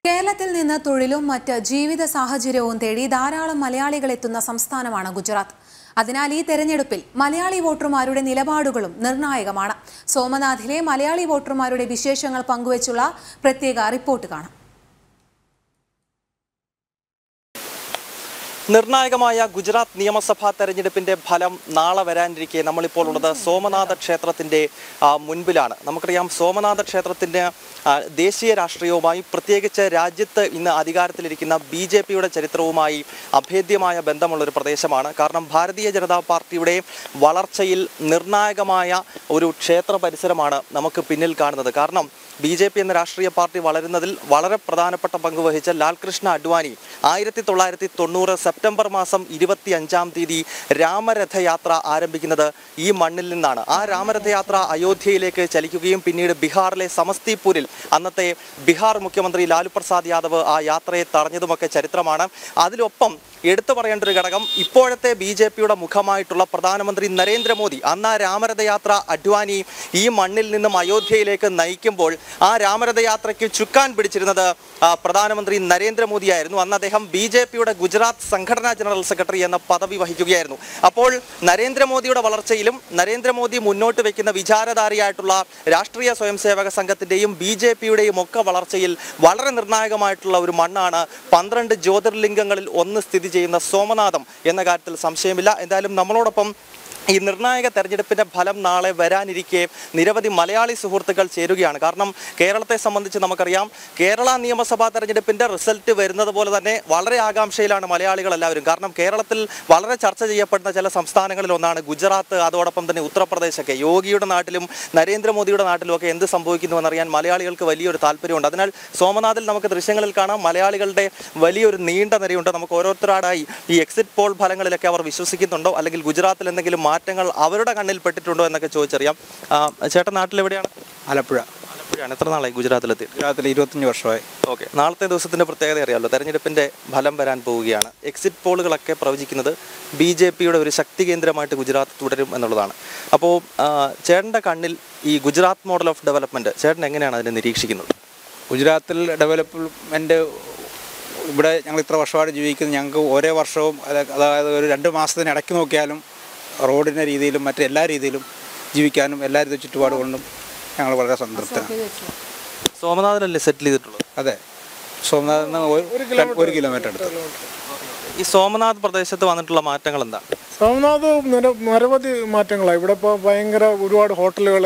കേരളത്തിൽ നിന്ന് തൊഴിലും മറ്റ് ജീവിത സാഹചര്യവും തേടി ധാരാളം മലയാളികൾ എത്തുന്ന സംസ്ഥാനമാണ് ഗുജറാത്ത് അതിനാൽ ഈ തെരഞ്ഞെടുപ്പിൽ മലയാളി വോട്ടർമാരുടെ നിലപാടുകളും നിർണായകമാണ് സോമനാഥിലെ മലയാളി വോട്ടർമാരുടെ വിശേഷങ്ങൾ പങ്കുവച്ചുള്ള പ്രത്യേക റിപ്പോർട്ട് കാണാം നിർണായകമായ ഗുജറാത്ത് നിയമസഭാ തെരഞ്ഞെടുപ്പിന്റെ ഫലം നാളെ വരാനിരിക്കെ നമ്മളിപ്പോൾ ഉള്ളത് സോമനാഥ ക്ഷേത്രത്തിന്റെ ആ, മുൻപിലാണ് നമുക്കറിയാം സോമനാഥ ക്ഷേത്രത്തിന്റെ ആ, ദേശീയ രാഷ്ട്രീയവുമായി പ്രത്യേകിച്ച് രാജ്യത്ത് ഇന്ന് അധികാരത്തിലിരിക്കുന്ന ബി ജെ പിയുടെ ചരിത്രവുമായി അഭേദ്യമായ ബന്ധമുള്ള ഒരു പ്രദേശമാണ് കാരണം ഭാരതീയ ജനതാ പാർട്ടിയുടെ വളർച്ചയിൽ നിർണായകമായ ഒരു ക്ഷേത്ര പരിസരമാണ് നമുക്ക് പിന്നിൽ കാണുന്നത് കാരണം ബി ജെ പി എന്ന രാഷ്ട്രീയ പാർട്ടി വളരുന്നതിൽ വളരെ പ്രധാനപ്പെട്ട പങ്ക് വഹിച്ച ലാൽകൃഷ്ണ അഡ്വാനി ആയിരത്തി തൊള്ളായിരത്തി തൊണ്ണൂറ് സെപ്റ്റംബർ മാസം ഇരുപത്തി അഞ്ചാം തീയതി രാമരഥയാത്ര ആരംഭിക്കുന്നത് ഈ മണ്ണിൽ നിന്നാണ് ആ രാമരഥയാത്ര അയോധ്യയിലേക്ക് ചലിക്കുകയും പിന്നീട് ബീഹാറിലെ സമസ്തിപൂരിൽ അന്നത്തെ ബീഹാർ മുഖ്യമന്ത്രി ലാലു പ്രസാദ് യാദവ് ആ യാത്രയെ തടഞ്ഞതുമൊക്കെ ചരിത്രമാണ് അതിലൊപ്പം എടുത്തു പറയേണ്ട ഒരു ഘടകം ഇപ്പോഴത്തെ ബി ജെ പിയുടെ മുഖമായിട്ടുള്ള പ്രധാനമന്ത്രി നരേന്ദ്രമോദി അന്ന് ആ രാമരഥയാത്ര അഡ്വാനി ഈ മണ്ണിൽ നിന്നും അയോധ്യയിലേക്ക് നയിക്കുമ്പോൾ ആ രാമരഥയാത്രയ്ക്ക് ചുക്കാൻ പിടിച്ചിരുന്നത് ആ, പ്രധാനമന്ത്രി നരേന്ദ്രമോദിയായിരുന്നു അന്ന് അദ്ദേഹം ബി ജെ പിയുടെ ഗുജറാത്ത് സംഘടനാ ജനറൽ സെക്രട്ടറി എന്ന പദവി വഹിക്കുകയായിരുന്നു അപ്പോൾ നരേന്ദ്രമോദിയുടെ വളർച്ചയിലും നരേന്ദ്രമോദി മുന്നോട്ട് വെക്കുന്ന വിചാരധാരിയായിട്ടുള്ള രാഷ്ട്രീയ സ്വയംസേവക സംഘത്തിന്റെയും ബി ജെ പിയുടെയും ഒക്കെ വളർച്ചയിൽ വളരെ നിർണായകമായിട്ടുള്ള ഒരു മണ്ണാണ് പന്ത്രണ്ട് ജ്യോതിർലിംഗങ്ങളിൽ ഒന്ന് സ്ഥിതി ചെയ്യുന്ന സോമനാഥം എന്ന കാര്യത്തിൽ സംശയമില്ല എന്തായാലും നമ്മളോടൊപ്പം ഈ നിർണായക തെരഞ്ഞെടുപ്പിന്റെ ഫലം നാളെ വരാനിരിക്കെ നിരവധി മലയാളി സുഹൃത്തുക്കൾ ചേരുകയാണ് കാരണം കേരളത്തെ സംബന്ധിച്ച് നമുക്കറിയാം കേരള നിയമസഭാ തെരഞ്ഞെടുപ്പിന്റെ റിസൾട്ട് വരുന്നത് പോലെ തന്നെ വളരെ ആകാംക്ഷയിലാണ് മലയാളികൾ എല്ലാവരും കാരണം കേരളത്തിൽ വളരെ ചർച്ച ചെയ്യപ്പെടുന്ന ചില സംസ്ഥാനങ്ങളിൽ ഒന്നാണ് ഗുജറാത്ത് അതോടൊപ്പം തന്നെ ഉത്തർപ്രദേശൊക്കെ യോഗിയുടെ നാട്ടിലും നരേന്ദ്രമോദിയുടെ നാട്ടിലും ഒക്കെ എന്ത് സംഭവിക്കുന്നുവെന്നറിയാൻ മലയാളികൾക്ക് വലിയൊരു താല്പര്യമുണ്ട് അതിനാൽ സോമനാഥിൽ നമുക്ക് ദൃശ്യങ്ങളിൽ കാണാം മലയാളികളുടെ വലിയൊരു നീണ്ട നിരയുണ്ട് നമുക്ക് ഓരോരുത്തരാടായി ഈ എക്സിറ്റ് പോൾ ഫലങ്ങളിലൊക്കെ അവർ വിശ്വസിക്കുന്നുണ്ടോ അല്ലെങ്കിൽ ഗുജറാത്തിൽ എന്തെങ്കിലും മാറ്റങ്ങൾ അവരുടെ കണ്ണിൽ പെട്ടിട്ടുണ്ടോ എന്നൊക്കെ ചോദിച്ചറിയാം ആ, ചേട്ടൻ നാട്ടിൽ എവിടെയാണ് ആലപ്പുഴ ആലപ്പുഴയാണ് എത്ര നാളായി ഗുജറാത്തിലെത്തി ഗുജറാത്തിൽ ഇരുപത്തഞ്ച് വർഷമായി ഓക്കെ നാളത്തെ ദിവസത്തിന്റെ പ്രത്യേകത അറിയാമല്ലോ തെരഞ്ഞെടുപ്പിന്റെ ഫലം വരാൻ പോവുകയാണ് എക്സിറ്റ് പോളുകളൊക്കെ പ്രവചിക്കുന്നത് ബി ജെ പിയുടെ ഒരു ശക്തി കേന്ദ്രമായിട്ട് ഗുജറാത്ത് തുടരും എന്നുള്ളതാണ് അപ്പോൾ ചേട്ടൻ്റെ കണ്ണിൽ ഈ ഗുജറാത്ത് മോഡൽ ഓഫ് ഡെവലപ്മെന്റ് ചേട്ടൻ എങ്ങനെയാണ് അതിനെ നിരീക്ഷിക്കുന്നത് ഗുജറാത്തിൽ ഡെവലപ്മെൻറ്റ് ഇവിടെ ഞങ്ങൾ ഇത്ര വർഷമായിട്ട് ജീവിക്കുന്നത് ഞങ്ങൾക്ക് ഓരോ വർഷവും അത് അതായത് ഒരു രണ്ട് മാസത്തിന് ഇടയ്ക്ക് നോക്കിയാലും റോഡിൻ്റെ രീതിയിലും മറ്റ് എല്ലാ രീതിയിലും ജീവിക്കാനും എല്ലാ രീതി ചുറ്റുപാട് കൊണ്ടും ഞങ്ങൾ വളരെ സംതൃപ്തരാണ് സോമനാഥനല്ലേ സെറ്റിൽ ചെയ്തിട്ടുള്ളത് അതെ സോമനാഥിൽ നിന്ന് ഒരു ഒരു കിലോമീറ്റർ അടുത്ത് ഈ സോമനാഥ് പ്രദേശത്ത് വന്നിട്ടുള്ള മാറ്റങ്ങൾ എന്താ സോമനാഥ് നിര നിരവധി മാറ്റങ്ങളാണ് ഇവിടെ ഇപ്പോൾ ഭയങ്കര ഒരുപാട് ഹോട്ടലുകൾ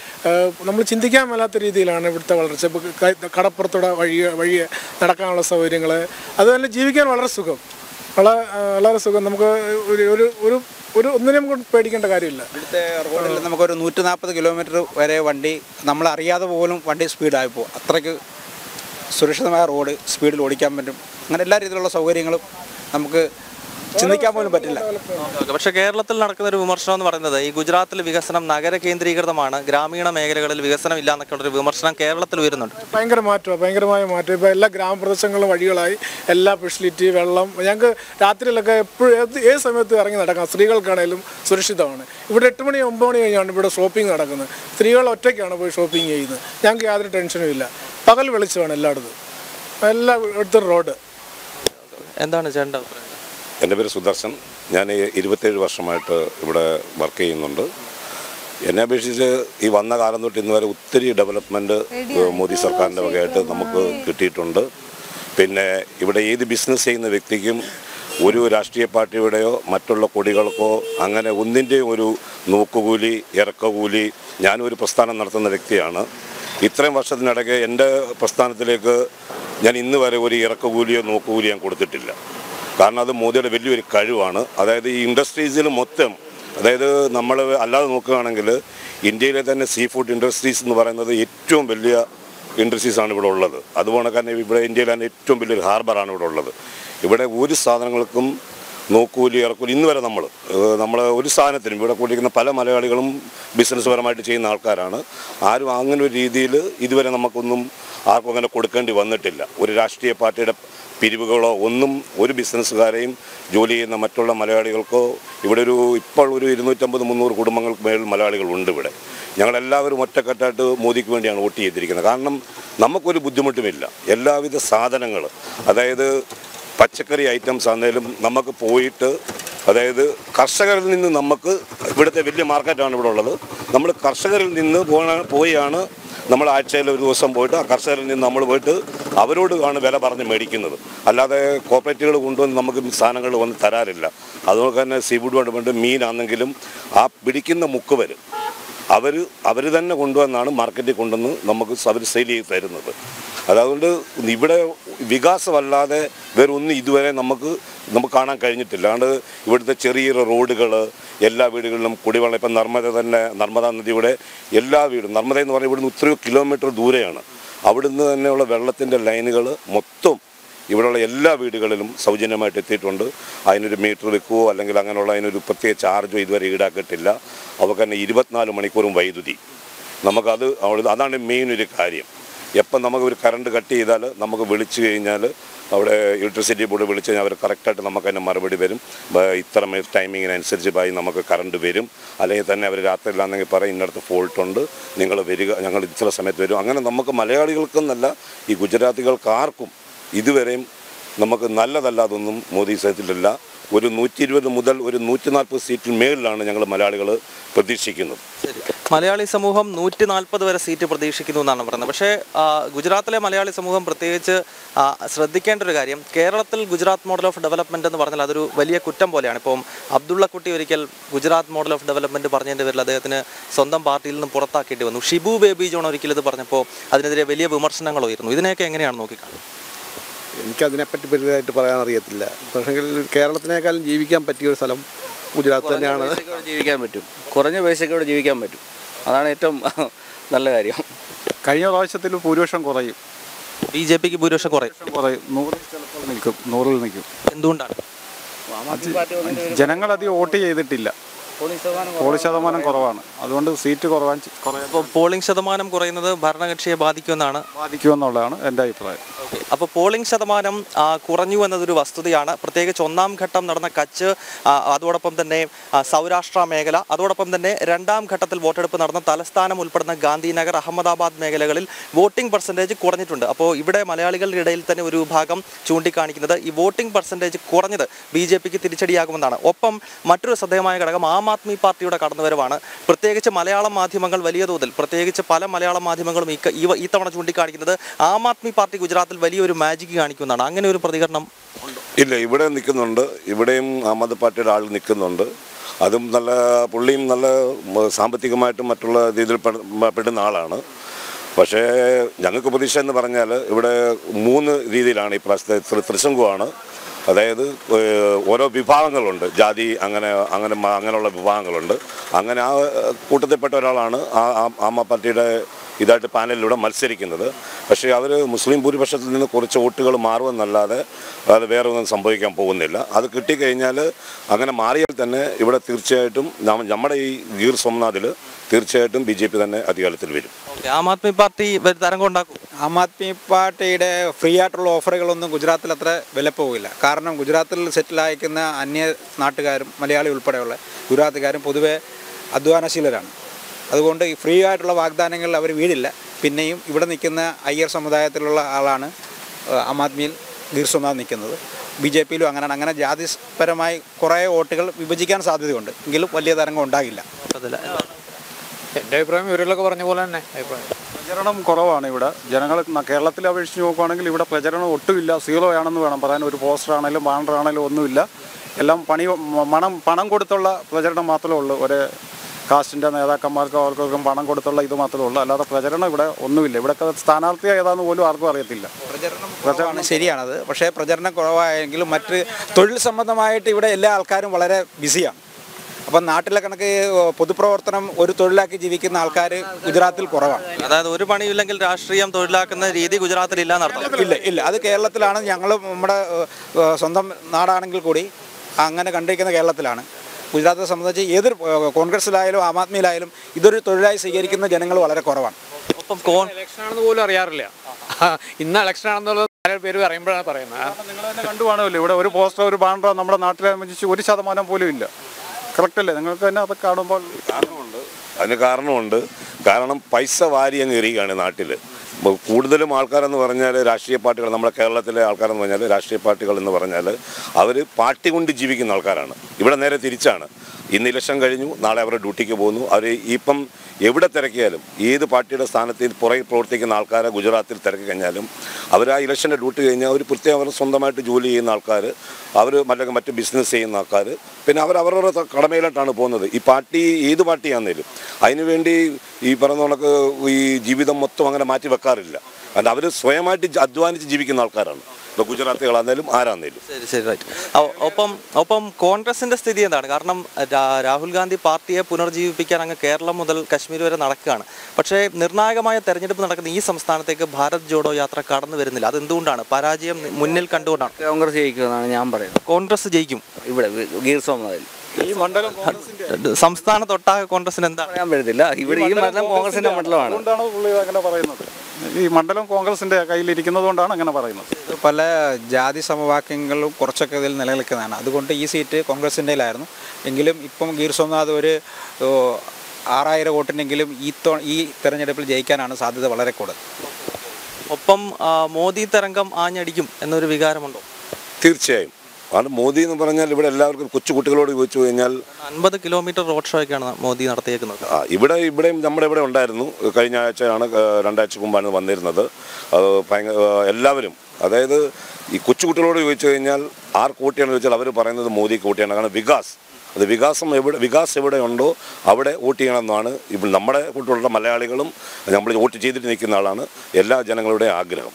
നമ്മൾ ചിന്തിക്കാൻ മേലാത്ത രീതിയിലാണ് ഇവിടുത്തെ വളർച്ച ഇപ്പോൾ ക- കടപ്പുറത്തൂടെ വഴി വഴി നടക്കാനുള്ള സൗകര്യങ്ങൾ അതുപോലെ ജീവിക്കാൻ വളരെ സുഖം വളരെ വളരെ സുഖം നമുക്ക് ഒരു ഒരു ഒരു ഒരു ഒന്നിനും കൊണ്ട് പേടിക്കേണ്ട കാര്യമില്ല ഇവിടുത്തെ റോഡിൽ നമുക്കൊരു നൂറ്റി നാൽപ്പത് കിലോമീറ്റർ വരെ വണ്ടി നമ്മളറിയാതെ പോലും വണ്ടി സ്പീഡായി പോകും അത്രയ്ക്ക് സുരക്ഷിതമായ റോഡ് സ്പീഡിൽ ഓടിക്കാൻ പറ്റും അങ്ങനെ എല്ലാ രീതിയിലുള്ള സൗകര്യങ്ങളും നമുക്ക് ചിന്തിക്കാൻ പോലും പറ്റില്ല ഓക്കെ പക്ഷേ കേരളത്തിൽ നടക്കുന്ന ഒരു വിമർശനം എന്ന് പറയുന്നത് ഈ ഗുജറാത്തിൽ വികസനം നഗര കേന്ദ്രീകൃതമാണ് ഗ്രാമീണ മേഖലകളിൽ വികസനം ഇല്ല എന്നൊക്കെ ഉള്ളൊരു വിമർശനം കേരളത്തിൽ ഉയരുന്നുണ്ട് ഭയങ്കര മാറ്റമാണ് ഭയങ്കരമായ മാറ്റം ഇപ്പോൾ എല്ലാ ഗ്രാമപ്രദേശങ്ങളിലും വഴികളായി എല്ലാ ഫെസിലിറ്റി വെള്ളം ഞങ്ങൾക്ക് രാത്രിയിലൊക്കെ എപ്പോഴും ഏത് ഏത് സമയത്ത് ഇറങ്ങി നടക്കാം സ്ത്രീകൾക്കാണേലും സുരക്ഷിതമാണ് ഇവിടെ എട്ട് മണി ഒമ്പത് മണി കഴിഞ്ഞാണ് ഇവിടെ ഷോപ്പിംഗ് നടക്കുന്നത് സ്ത്രീകൾ ഒറ്റയ്ക്കാണ് പോയി ഷോപ്പിംഗ് ചെയ്യുന്നത് ഞങ്ങൾക്ക് യാതൊരു ടെൻഷനും ഇല്ല പകൽ വെളിച്ചമാണ് എല്ലായിടത്തും എല്ലാ ഇടത്തും റോഡ് എന്താണ് ചേട്ടൻ്റെ അഭിപ്രായം എൻ്റെ പേര് സുദർശൻ ഞാൻ ഈ ഇരുപത്തേഴ് വർഷമായിട്ട് ഇവിടെ വർക്ക് ചെയ്യുന്നുണ്ട് എന്നെ അപേക്ഷിച്ച് ഈ വന്ന കാലം തൊട്ട് ഇന്ന് വരെ ഒത്തിരി ഡെവലപ്മെൻറ്റ് മോദി സർക്കാരിൻ്റെ വകയായിട്ട് നമുക്ക് കിട്ടിയിട്ടുണ്ട് പിന്നെ ഇവിടെ ഏത് ബിസിനസ് ചെയ്യുന്ന വ്യക്തിക്കും ഒരു രാഷ്ട്രീയ പാർട്ടിയുടെയോ മറ്റുള്ള കൊടികൾക്കോ അങ്ങനെ ഒന്നിൻ്റെയും ഒരു നോക്കുകൂലി ഇറക്കകൂലി ഞാനൊരു പ്രസ്ഥാനം നടത്തുന്ന വ്യക്തിയാണ് ഇത്രയും വർഷത്തിനിടയ്ക്ക് എൻ്റെ പ്രസ്ഥാനത്തിലേക്ക് ഞാൻ ഇന്ന് വരെ ഒരു ഇറക്കകൂലിയോ നോക്കുകൂലിയോ ഞാൻ കൊടുത്തിട്ടില്ല കാരണം അത് മോദിയുടെ വലിയൊരു കഴിവാണ് അതായത് ഈ ഇൻഡസ്ട്രീസിൽ മൊത്തം അതായത് നമ്മൾ അല്ലാതെ നോക്കുകയാണെങ്കിൽ ഇന്ത്യയിലെ തന്നെ സീ ഫുഡ് ഇൻഡസ്ട്രീസ് എന്ന് പറയുന്നത് ഏറ്റവും വലിയ ഇൻഡസ്ട്രീസാണ് ഇവിടെ ഉള്ളത് അതുപോലെ തന്നെ ഇവിടെ ഇന്ത്യയിൽ തന്നെ ഏറ്റവും വലിയൊരു ഹാർബറാണ് ഇവിടെ ഉള്ളത് ഇവിടെ ഒരു സാധനങ്ങൾക്കും നോക്കൂലി ഇറക്കൂലി ഇന്ന് വരെ നമ്മൾ നമ്മൾ ഒരു സാധനത്തിനും ഇവിടെ കൂടിയിരിക്കുന്ന പല മലയാളികളും ബിസിനസ് പരമായിട്ട് ചെയ്യുന്ന ആൾക്കാരാണ് ആരും അങ്ങനെ ഒരു രീതിയിൽ ഇതുവരെ നമുക്കൊന്നും ആർക്കും അങ്ങനെ കൊടുക്കേണ്ടി വന്നിട്ടില്ല ഒരു രാഷ്ട്രീയ പാർട്ടിയുടെ പിരിവുകളോ ഒന്നും ഒരു ബിസിനസ്സുകാരെയും ജോലി ചെയ്യുന്ന മറ്റുള്ള മലയാളികൾക്കോ ഇവിടെ ഒരു ഇപ്പോൾ ഒരു ഇരുന്നൂറ്റമ്പത് മുന്നൂറ് കുടുംബങ്ങൾക്ക് മേൽ മലയാളികളുണ്ട് ഇവിടെ ഞങ്ങളെല്ലാവരും ഒറ്റക്കെട്ടായിട്ട് മോദിക്ക് വേണ്ടിയാണ് വോട്ട് ചെയ്തിരിക്കുന്നത് കാരണം നമുക്കൊരു ബുദ്ധിമുട്ടുമില്ല എല്ലാവിധ സാധനങ്ങൾ അതായത് പച്ചക്കറി ഐറ്റംസ് ആണെങ്കിലും നമുക്ക് പോയിട്ട് അതായത് കർഷകരിൽ നിന്ന് നമുക്ക് ഇവിടുത്തെ വലിയ മാർക്കറ്റാണ് ഇവിടെ ഉള്ളത് നമ്മൾ കർഷകരിൽ നിന്ന് പോണ- പോയാണ് നമ്മൾ ആഴ്ചയിൽ ഒരു ദിവസം പോയിട്ട് ആ കർഷകരിൽ നിന്ന് നമ്മൾ പോയിട്ട് അവരോട് ആണ് വില പറഞ്ഞ് മേടിക്കുന്നത് അല്ലാതെ കോപ്പറേറ്റീവുകൾ കൊണ്ടുവന്ന് നമുക്ക് സാധനങ്ങൾ വന്ന് തരാറില്ല അതുകൊണ്ട് തന്നെ സീ ഫുഡ് ഡിപ്പാർട്ട്മെൻറ്റ് മീനാണെങ്കിലും ആ പിടിക്കുന്ന മുക്ക് വരും അവർ അവർ തന്നെ കൊണ്ടുവന്നാണ് മാർക്കറ്റിൽ കൊണ്ടുവന്ന് നമുക്ക് അവർ സെയിൽ ചെയ്ത് തരുന്നത് അതുകൊണ്ട് ഇവിടെ വികാസമല്ലാതെ വേറെ ഒന്നും ഇതുവരെ നമുക്ക് നമുക്ക് കാണാൻ കഴിഞ്ഞിട്ടില്ല അതുകൊണ്ട് ഇവിടുത്തെ ചെറിയ ചെറിയ റോഡുകൾ എല്ലാ വീടുകളിലും കുടിവെള്ളം ഇപ്പം നർമ്മദ തന്നെ നർമ്മദ നദിയുടെ എല്ലാ വീടും നർമ്മദ എന്ന് പറഞ്ഞാൽ ഇവിടുന്ന് ഇത്രയോ കിലോമീറ്റർ ദൂരെയാണ് അവിടുന്ന് തന്നെയുള്ള വെള്ളത്തിൻ്റെ ലൈനുകൾ മൊത്തം ഇവിടെയുള്ള എല്ലാ വീടുകളിലും സൗജന്യമായിട്ട് എത്തിയിട്ടുണ്ട് അതിനൊരു മീറ്റർ വെക്കുകയോ അല്ലെങ്കിൽ അങ്ങനെയുള്ള അതിനൊരു പ്രത്യേക ചാർജോ ഇതുവരെ ഈടാക്കിയിട്ടില്ല അവർക്ക് തന്നെ ഇരുപത്തിനാല് മണിക്കൂറും വൈദ്യുതി നമുക്കത് അവിടെ അതാണ് മെയിൻ ഒരു കാര്യം എപ്പം നമുക്ക് ഒരു കറണ്ട് കട്ട് ചെയ്താൽ നമുക്ക് വിളിച്ചു കഴിഞ്ഞാൽ അവിടെ ഇലക്ട്രിസിറ്റി ബോർഡ് വിളിച്ച് കഴിഞ്ഞാൽ അവർ കറക്റ്റായിട്ട് നമുക്ക് അതിൻ്റെ മറുപടി വരും ബ- ഇത്ര ടൈമിങ്ങിനനുസരിച്ച് പോയി നമുക്ക് കറണ്ട് വരും അല്ലെങ്കിൽ തന്നെ അവർ രാത്രിയിലാണെങ്കിൽ പറയും ഇന്നടത്ത് ഫോൾട്ട് ഉണ്ട് നിങ്ങൾ വരിക ഞങ്ങൾ ഇത്ര സമയത്ത് വരും അങ്ങനെ നമുക്ക് മലയാളികൾക്കെന്നല്ല ഈ ഗുജറാത്തികൾക്ക് ആർക്കും ഇതുവരെയും നമുക്ക് നല്ലതല്ലാതൊന്നും മോദി സൈറ്റിലില്ല ഒരു നൂറ്റി ഇരുപത് മുതൽ ഒരു നൂറ്റി നാൽപ്പത് സീറ്റിൽ മേളിലാണ് ഞങ്ങൾ മലയാളികൾ പ്രതീക്ഷിക്കുന്നത് മലയാളി സമൂഹം നൂറ്റി നാൽപ്പത് വരെ സീറ്റ് പ്രതീക്ഷിക്കുന്നു എന്നാണ് പറയുന്നത് പക്ഷേ ആ, ഗുജറാത്തിലെ മലയാളി സമൂഹം പ്രത്യേകിച്ച് ആ, ശ്രദ്ധിക്കേണ്ട ഒരു കാര്യം കേരളത്തിൽ ഗുജറാത്ത് മോഡൽ ഓഫ് ഡെവലപ്മെന്റ് എന്ന് പറഞ്ഞാൽ അതൊരു വലിയ കുറ്റം പോലെയാണ് ഇപ്പം അബ്ദുള്ള കുട്ടി ഒരിക്കൽ ഗുജറാത്ത് മോഡൽ ഓഫ് ഡെവലപ്മെന്റ് പറഞ്ഞതിന്റെ പേരിൽ അദ്ദേഹത്തിന് സ്വന്തം പാർട്ടിയിൽ നിന്നും പുറത്താക്കേണ്ടി വന്നു ഷിബു ബേബി ജോൺ ഒരിക്കൽ ഇത് പറഞ്ഞപ്പോൾ അതിനെതിരെ വലിയ വിമർശനങ്ങൾ ഉയർന്നു ഇതിനെയൊക്കെ എങ്ങനെയാണ് നോക്കിക്കാണുന്നത് എനിക്കതിനെപ്പറ്റി വലുതായിട്ട് പറയാൻ അറിയത്തില്ല പക്ഷേ കേരളത്തിനേക്കാളും ജീവിക്കാൻ പറ്റിയ ഒരു സ്ഥലം ഗുജറാത്ത് തന്നെയാണ് പൈസയ്ക്ക് ഇവിടെ ജീവിക്കാൻ പറ്റും കുറഞ്ഞ പൈസയ്ക്ക് ഇവിടെ ജീവിക്കാൻ പറ്റും അതാണ് ഏറ്റവും നല്ല കാര്യം കഴിഞ്ഞ പ്രാവശ്യത്തിൽ ഭൂരിപക്ഷം കുറയും ബി ജെ പിക്ക് ഭൂരിപക്ഷം കുറയും കുറയും നൂറിൽ ചിലപ്പോൾ നിൽക്കും നൂറിൽ നിൽക്കും എന്തുകൊണ്ടാണ് ജനങ്ങളധികം വോട്ട് ചെയ്തിട്ടില്ല പോളിംഗ് ശതമാനം കുറവാണ് അതുകൊണ്ട് സീറ്റ് കുറവാൻ കുറയാൻ അപ്പോൾ പോളിംഗ് ശതമാനം കുറയുന്നത് ഭരണകക്ഷിയെ ബാധിക്കുമെന്നാണ് ബാധിക്കുമെന്നുള്ളതാണ് എൻ്റെ അഭിപ്രായം അപ്പോൾ പോളിംഗ് ശതമാനം ആ, കുറഞ്ഞു എന്നതൊരു വസ്തുതയാണ് പ്രത്യേകിച്ച് ഒന്നാം ഘട്ടം നടന്ന കച്ച് ആ, അതോടൊപ്പം തന്നെ ആ, സൗരാഷ്ട്ര മേഖല അതോടൊപ്പം തന്നെ രണ്ടാം ഘട്ടത്തിൽ വോട്ടെടുപ്പ് നടന്ന തലസ്ഥാനം ഉൾപ്പെടുന്ന ഗാന്ധിനഗർ അഹമ്മദാബാദ് മേഖലകളിൽ വോട്ടിംഗ് പെർസെൻറ്റേജ് കുറഞ്ഞിട്ടുണ്ട് അപ്പോൾ ഇവിടെ മലയാളികളുടെ ഇടയിൽ തന്നെ ഒരു വിഭാഗം ചൂണ്ടിക്കാണിക്കുന്നത് ഈ വോട്ടിംഗ് പെർസെൻറ്റേജ് കുറഞ്ഞത് ബി ജെ പിക്ക് തിരിച്ചടിയാകുമെന്നാണ് ഒപ്പം മറ്റൊരു ശ്രദ്ധേയമായ ഘടകം ആം ആദ്മി പാർട്ടിയുടെ കടന്നുവരവാണ് പ്രത്യേകിച്ച് മലയാളം മാധ്യമങ്ങൾ വലിയ തോതിൽ പ്രത്യേകിച്ച് പല മലയാളം മാധ്യമങ്ങളും ഈ ക- ഈ- ഈ തവണ ചൂണ്ടിക്കാണിക്കുന്നത് ആം ആദ്മി പാർട്ടി ഗുജറാത്തിൽ വലിയൊരു മാജിക് കാണിക്കുമെന്നാണ് അങ്ങനെ ഒരു പ്രതികരണം ഇല്ല ഇവിടെ നിൽക്കുന്നുണ്ട് ഇവിടെയും അഹമ്മദ് പാർട്ടിയുടെ ആൾ നിൽക്കുന്നുണ്ട് അതും നല്ല പുള്ളിയും നല്ല മ- സാമ്പത്തികമായിട്ടും മറ്റുള്ള രീതിയിൽ പെട- മ- പെടുന്ന ആളാണ് പക്ഷേ ഞങ്ങൾക്ക് പ്രതീക്ഷ എന്ന് പറഞ്ഞാൽ ഇവിടെ മൂന്ന് രീതിയിലാണ് ഈ പ്രാവശ്യത്തെ തൃ- തൃശങ്കുവാണ് അതായത് ഏഹ്, ഓരോ വിഭാഗങ്ങളുണ്ട് ജാതി അങ്ങനെ അങ്ങനെ മ- അങ്ങനെയുള്ള വിഭാഗങ്ങളുണ്ട് അങ്ങനെ ആ ഏഹ്, കൂട്ടത്തിൽപ്പെട്ട ഒരാളാണ് ആ ആ- ആം പാർട്ടിയുടെ ഇതായിട്ട് പാനലിലൂടെ മത്സരിക്കുന്നത് പക്ഷേ അവർ മുസ്ലിം ഭൂരിപക്ഷത്തിൽ നിന്ന് കുറച്ച് വോട്ടുകൾ മാറുമെന്നല്ലാതെ അത് വേറെ ഒന്നും സംഭവിക്കാൻ പോകുന്നില്ല അത് കിട്ടിക്കഴിഞ്ഞാൽ അങ്ങനെ മാറിയാൽ തന്നെ ഇവിടെ തീർച്ചയായിട്ടും നമ്മ- നമ്മുടെ ഈ ഗീർ സോംനാഥിൽ തീർച്ചയായിട്ടും ബി ജെ പി തന്നെ അധികാരത്തിൽ വരും ഓക്കേ, ആം ആദ്മി പാർട്ടി ഒരു തരംഗം ഉണ്ടാക്കും ആം ആദ്മി പാർട്ടിയുടെ ഫ്രീ ആയിട്ടുള്ള ഓഫറുകളൊന്നും ഗുജറാത്തിൽ അത്ര വിലപ്പോവില്ല കാരണം ഗുജറാത്തിൽ സെറ്റിലായിരിക്കുന്ന അന്യ നാട്ടുകാരും മലയാളി ഉൾപ്പെടെയുള്ള ഗുജറാത്തുകാരും പൊതുവെ അധ്വാനശീലരാണ് അതുകൊണ്ട് ഈ ഫ്രീ ആയിട്ടുള്ള വാഗ്ദാനങ്ങളിൽ അവർ വീഴില്ല പിന്നെയും ഇവിടെ നിൽക്കുന്ന അയ്യർ സമുദായത്തിലുള്ള ആളാണ് ഏഹ്, ആം ആദ്മിയിൽ ഗീർസോനാഥ് നിൽക്കുന്നത് ബി ജെ പിയിലും അങ്ങനെയാണ് അങ്ങനെ ജാതിപരമായി കുറേ വോട്ടുകൾ വിഭജിക്കാൻ സാധ്യതയുണ്ട് എങ്കിലും വലിയ തരംഗം ഉണ്ടാകില്ല അതല്ല എൻ്റെ അഭിപ്രായം ഇവരിലൊക്കെ പറഞ്ഞ പോലെ തന്നെ അഭിപ്രായം പ്രചരണം കുറവാണ് ഇവിടെ ജനങ്ങൾ കേരളത്തിൽ അപേക്ഷിച്ച് നോക്കുകയാണെങ്കിൽ ഇവിടെ പ്രചരണം ഒട്ടുമില്ല സീറോ ആണെന്ന് വേണം പറയാൻ ഒരു പോസ്റ്റർ ആണെങ്കിലും ബാനർ ആണെങ്കിലും ഒന്നുമില്ല എല്ലാം പണി മ- മണം പണം കൊടുത്തുള്ള പ്രചരണം മാത്രമേ ഉള്ളൂ ഒരു കാസ്റ്റിൻ്റെ നേതാക്കന്മാർക്കും അവർക്കൊക്കെ പണം കൊടുത്തുള്ള ഇത് മാത്രമേ ഉള്ളൂ അല്ലാതെ പ്രചരണം ഇവിടെ ഒന്നുമില്ല ഇവിടെ സ്ഥാനാർത്ഥി ഏതാന്ന് പോലും ആർക്കും അറിയത്തില്ല പ്രചരണം ശരിയാണത് പക്ഷേ പ്രചരണം കുറവായെങ്കിലും മറ്റ് തൊഴിൽ സംബന്ധമായിട്ട് ഇവിടെ എല്ലാ ആൾക്കാരും വളരെ ബിസിയാണ് അപ്പം നാട്ടിലെ കണക്ക് പൊതുപ്രവർത്തനം ഒരു തൊഴിലാക്കി ജീവിക്കുന്ന ആൾക്കാർ ഗുജറാത്തിൽ കുറവാണ് അതായത് ഒരു പണിയില്ലെങ്കിൽ രാഷ്ട്രീയം തൊഴിലാക്കുന്ന രീതി ഗുജറാത്തിൽ ഇല്ല എന്നർത്ഥം ഇല്ല ഇല്ല അത് കേരളത്തിലാണ് ഞങ്ങൾ നമ്മുടെ ഏഹ്, സ്വന്തം നാടാണെങ്കിൽ കൂടി അങ്ങനെ കണ്ടിരിക്കുന്ന കേരളത്തിലാണ് ഗുജറാത്തെ സംബന്ധിച്ച് ഏതൊരു ഏഹ്, കോൺഗ്രസ്സിലായാലും ആം ആദ്മിയിലായാലും ഇതൊരു തൊഴിലായി സ്വീകരിക്കുന്ന ജനങ്ങൾ വളരെ കുറവാണ് ഒപ്പം കോൺ ഇലക്ഷൻ ആണെന്ന് പോലും അറിയാറില്ല ഇന്ന് ഇലക്ഷൻ ആണെന്നുള്ളത് പല പേര് പറയുമ്പോഴാണ് പറയുന്നത് നിങ്ങൾ തന്നെ കണ്ടു കാണുമല്ലോ ഇവിടെ ഒരു പോസ്റ്റർ ഒരു ബാനറോ നമ്മുടെ നാട്ടിലെ സംബന്ധിച്ച് ഒരു ശതമാനം പോലും ഇല്ല കറക്റ്റ് അല്ലേ നിങ്ങൾക്ക് തന്നെ അതൊക്കെ കാണുമ്പോൾ കാരണമുണ്ട് അതിന് കാരണമുണ്ട് കാരണം പൈസ വാരി അങ്ങ് എറിയുകയാണ് നാട്ടിൽ ഇപ്പോൾ കൂടുതലും ആൾക്കാരെന്ന് പറഞ്ഞാൽ രാഷ്ട്രീയ പാർട്ടികൾ നമ്മുടെ കേരളത്തിലെ ആൾക്കാരെന്ന് പറഞ്ഞാൽ രാഷ്ട്രീയ പാർട്ടികൾ എന്ന് പറഞ്ഞാൽ അവർ പാർട്ടി കൊണ്ട് ജീവിക്കുന്ന ആൾക്കാരാണ് ഇവിടെ നേരെ തിരിച്ചാണ് ഇന്ന് ഇലക്ഷൻ കഴിഞ്ഞു നാളെ അവരുടെ ഡ്യൂട്ടിക്ക് പോകുന്നു അവർ ഇപ്പം എവിടെ തിരക്കിയാലും ഏത് പാർട്ടിയുടെ സ്ഥാനത്ത് പുറകിൽ പ്രവർത്തിക്കുന്ന ആൾക്കാരെ ഗുജറാത്തിൽ തിരക്കി കഴിഞ്ഞാലും അവർ ആ ഇലക്ഷൻ്റെ ഡ്യൂട്ടി കഴിഞ്ഞാൽ അവർ പ്രത്യേകം അവർ സ്വന്തമായിട്ട് ജോലി ചെയ്യുന്ന ആൾക്കാർ അവർ മറ്റൊക്കെ മറ്റ് ബിസിനസ് ചെയ്യുന്ന ആൾക്കാർ പിന്നെ അവർ അവരവരുടെ ത- കടമയിലോട്ടാണ് പോകുന്നത് ഈ പാർട്ടി ഏത് പാർട്ടിയാണെങ്കിലും അതിനുവേണ്ടി ഈ പറയുന്ന കണക്ക് ഈ ജീവിതം മൊത്തം അങ്ങനെ മാറ്റി വെക്കാറില്ല കാരണം അവർ സ്വയമായിട്ട് ജ- അധ്വാനിച്ച് ജീവിക്കുന്ന ആൾക്കാരാണ് ഇപ്പോൾ ഗുജറാത്തികളാന്നേലും ആരാന്നേലും ശരി ശരി റൈറ്റ് ഒപ്പം ഒപ്പം കോൺഗ്രസിന്റെ സ്ഥിതി എന്താണ് കാരണം രാ- രാഹുൽ ഗാന്ധി പാർട്ടിയെ പുനർജീവിപ്പിക്കാൻ അങ്ങ് കേരളം മുതൽ കശ്മീർ വരെ നടക്കുകയാണ് പക്ഷേ നിർണായകമായ തെരഞ്ഞെടുപ്പ് നടക്കുന്ന ഈ സംസ്ഥാനത്തേക്ക് ഭാരത് ജോഡോ യാത്ര കടന്നു വരുന്നില്ല അത് എന്തുകൊണ്ടാണ് പരാജയം മുന്നിൽ കണ്ടുകൊണ്ടാണ് കോൺഗ്രസ് ജയിക്കുമെന്നാണ് ഞാൻ പറയുന്നത് കോൺഗ്രസ് ജയിക്കും ഇവിടെ ഗീർ സോമനാഥിൽ ഈ മണ്ഡലം കോൺഗ്രസിന്റെ സംസ്ഥാനത്തൊട്ടാകെ കോൺഗ്രസിന് എന്താണ് പറയാൻ പറ്റത്തില്ല ഇവിടെ ഈ മണ്ഡലം കോൺഗ്രസിന്റെ മണ്ഡലമാണ് അതുകൊണ്ടാണ് പുള്ളി അങ്ങനെ പറയുന്നത് ഈ മണ്ഡലം കോൺഗ്രസിന്റെ കയ്യിലിരിക്കുന്നത് കൊണ്ടാണ് അങ്ങനെ പറയുന്നത് പല ജാതി സമവാക്യങ്ങളും കുറച്ചൊക്കെ ഇതിൽ നിലനിൽക്കുന്നതാണ് അതുകൊണ്ട് ഈ സീറ്റ് കോൺഗ്രസിൻ്റെയിലായിരുന്നു എങ്കിലും ഇപ്പം ഗീർ സോമനാഥ് ഒരു ഓ, ആറായിരം വോട്ടിനെങ്കിലും ഈ തോ ഈ തെരഞ്ഞെടുപ്പിൽ ജയിക്കാനാണ് സാധ്യത വളരെ കൂടുതൽ ഒപ്പം ആ, മോദി തരംഗം ആഞ്ഞടിക്കും എന്നൊരു വികാരമുണ്ടോ തീർച്ചയായും കാരണം മോദി എന്ന് പറഞ്ഞാൽ ഇവിടെ എല്ലാവർക്കും കൊച്ചു കുട്ടികളോട് ചോദിച്ചു കഴിഞ്ഞാൽ അൻപത് കിലോമീറ്റർ റോഡ് ഷോ ഒക്കെയാണ് മോദി നടത്തിയേക്കുന്നത് ആ, ഇവിടെ ഇവിടെയും നമ്മുടെ ഇവിടെ ഉണ്ടായിരുന്നു കഴിഞ്ഞ ആഴ്ചയാണ് ആ, രണ്ടാഴ്ച മുമ്പാണ് വന്നിരുന്നത് അത് ഭയങ്കര ആ, എല്ലാവരും അതായത് ഈ കൊച്ചുകുട്ടികളോട് ചോദിച്ചു കഴിഞ്ഞാൽ ആർക്ക് വോട്ടിയാണെന്ന് ചോദിച്ചാൽ അവർ പറയുന്നത് മോദിക്ക് വോട്ടിയാണ് കാരണം വികാസ് അത് വികാസം എവിടെ വികാസ് എവിടെയുണ്ടോ അവിടെ വോട്ട് ചെയ്യണമെന്നാണ് ഇപ്പോൾ നമ്മുടെ കൂട്ടുള്ള മലയാളികളും നമ്മൾ വോട്ട് ചെയ്തിട്ട് നിൽക്കുന്ന ആളാണ് എല്ലാ ജനങ്ങളുടെയും ആഗ്രഹം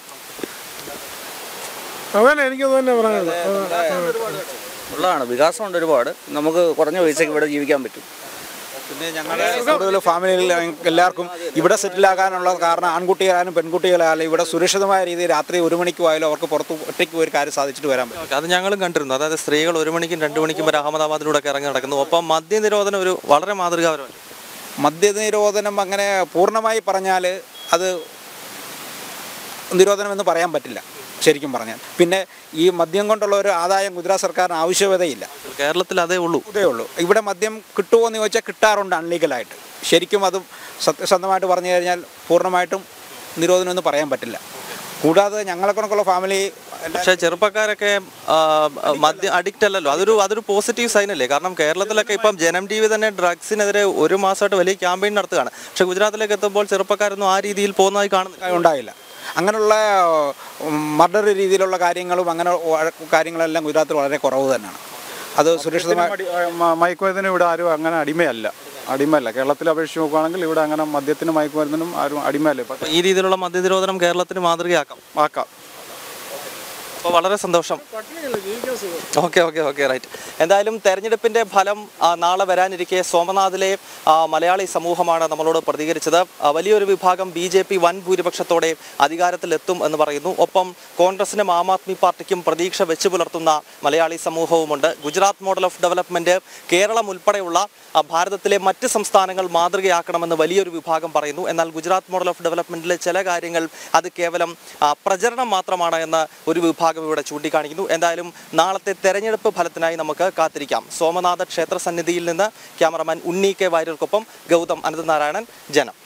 അതന്നെ എനിക്കത് തന്നെ പറയാനുള്ളത് ഉള്ളതാണ് വികാസമുണ്ട് ഒരുപാട് നമുക്ക് കുറഞ്ഞ പൈസയ്ക്ക് ഇവിടെ ജീവിക്കാൻ പറ്റും പിന്നെ ഞങ്ങളുടെ കൂടുതൽ ഫാമിലിയിൽ എല്ലാവർക്കും ഇവിടെ സെറ്റിലാകാനുള്ള കാരണം ആൺകുട്ടികളായാലും പെൺകുട്ടികളായാലും ഇവിടെ സുരക്ഷിതമായ രീതിയിൽ രാത്രി ഒരു മണിക്ക് പോയാലും അവർക്ക് പുറത്ത് ഒറ്റയ്ക്ക് പോയി ഒരു കാര്യം സാധിച്ചിട്ട് വരാൻ പറ്റും ഓക്കെ, അത് ഞങ്ങളും കണ്ടിരുന്നു അതായത് സ്ത്രീകൾ ഒരു മണിക്കും രണ്ട് മണിക്കും വരെ അഹമ്മദാബാദിലൂടെ ഒക്കെ ഇറങ്ങി നടക്കുന്നു ഒപ്പം മദ്യനിരോധനം ഒരു വളരെ മാതൃകാപരമല്ല മദ്യനിരോധനം അങ്ങനെ പൂർണ്ണമായി പറഞ്ഞാൽ അത് നിരോധനം എന്ന് പറയാൻ പറ്റില്ല ശരിക്കും പറഞ്ഞാൽ പിന്നെ ഈ മദ്യം കൊണ്ടുള്ള ഒരു ആദായം ഗുജറാത്ത് സർക്കാരിന് ആവശ്യകതയില്ല കേരളത്തിൽ അതേ ഉള്ളൂ ഇതേ ഉള്ളൂ ഇവിടെ മദ്യം കിട്ടുമോ എന്ന് ചോദിച്ചാൽ കിട്ടാറുണ്ട് അൺലീഗലായിട്ട് ശരിക്കും അതും സത്യസന്ധമായിട്ട് പറഞ്ഞു കഴിഞ്ഞാൽ പൂർണ്ണമായിട്ടും നിരോധനം എന്ന് പറയാൻ പറ്റില്ല കൂടാതെ ഞങ്ങളെ കണക്കുള്ള ഫാമിലി പക്ഷേ ചെറുപ്പക്കാരൊക്കെ ആ, മദ്യ അഡിക്റ്റ് അല്ലല്ലോ അതൊരു അതൊരു പോസിറ്റീവ് സൈൻ അല്ലേ കാരണം കേരളത്തിലൊക്കെ ഇപ്പം ജനം ടി വി തന്നെ ഡ്രഗ്സിനെതിരെ ഒരു മാസമായിട്ട് വലിയ ക്യാമ്പയിൻ നടത്തുകയാണ് പക്ഷേ ഗുജറാത്തിലേക്ക് എത്തുമ്പോൾ ചെറുപ്പക്കാരൊന്നും ആ രീതിയിൽ പോകുന്നതായി കാണുന്നില്ല ഉണ്ടായില്ല അങ്ങനെയുള്ള മർഡർ രീതിയിലുള്ള കാര്യങ്ങളും അങ്ങനെ വഴക്ക് കാര്യങ്ങളെല്ലാം ഗുജറാത്തിൽ വളരെ കുറവ് തന്നെയാണ് അത് സുരക്ഷിതമായി അടി- മ- മയക്കുമരുന്നിനും ഇവിടെ ആരും അങ്ങനെ അടിമയല്ല അടിമയല്ല കേരളത്തിൽ അപേക്ഷിച്ച് നോക്കുകയാണെങ്കിൽ ഇവിടെ അങ്ങനെ മദ്യത്തിനും മയക്കുമരുന്നിനും ആരും അടിമയല്ല ഇപ്പം ഈ രീതിയിലുള്ള മദ്യനിരോധനം കേരളത്തിന് മാതൃകയാക്കാം ആക്കാം അപ്പോൾ വളരെ സന്തോഷം ഓക്കെ ഓക്കെ ഓക്കെ റൈറ്റ് എന്തായാലും തെരഞ്ഞെടുപ്പിന്റെ ഫലം ആ, നാളെ വരാനിരിക്കെ സോമനാഥിലെ ആ, മലയാളി സമൂഹമാണ് നമ്മളോട് പ്രതികരിച്ചത് ആ, വലിയൊരു വിഭാഗം ബി ജെ പി വൻ ഭൂരിപക്ഷത്തോടെ അധികാരത്തിലെത്തും എന്ന് പറയുന്നു ഒപ്പം കോൺഗ്രസിനും ആം ആദ്മി പാർട്ടിക്കും പ്രതീക്ഷ വെച്ചു പുലർത്തുന്ന മലയാളി സമൂഹവുമുണ്ട് Gujarat model of development Kerala ഉൾപ്പെടെയുള്ള ആ, ഭാരതത്തിലെ മറ്റ് സംസ്ഥാനങ്ങൾ മാതൃകയാക്കണമെന്ന് വലിയൊരു വിഭാഗം പറയുന്നു എന്നാൽ ഗുജറാത്ത് മോഡൽ ഓഫ് ഡെവലപ്മെന്റിലെ ചില കാര്യങ്ങൾ അത് കേവലം ആ, പ്രചരണം മാത്രമാണ് എന്ന് ഒരു വിഭാഗം ഇവിടെ ചൂണ്ടിക്കാണിക്കുന്നു എന്തായാലും നാളത്തെ തെരഞ്ഞെടുപ്പ് ഫലത്തിനായി നമുക്ക് കാത്തിരിക്കാം സോമനാഥ ക്ഷേത്ര സന്നിധിയിൽ നിന്ന് ക്യാമറമാൻ ഉണ്ണി കെ വാര്യർക്കൊപ്പം ഗൗതം അനന്തനാരായണൻ ജനം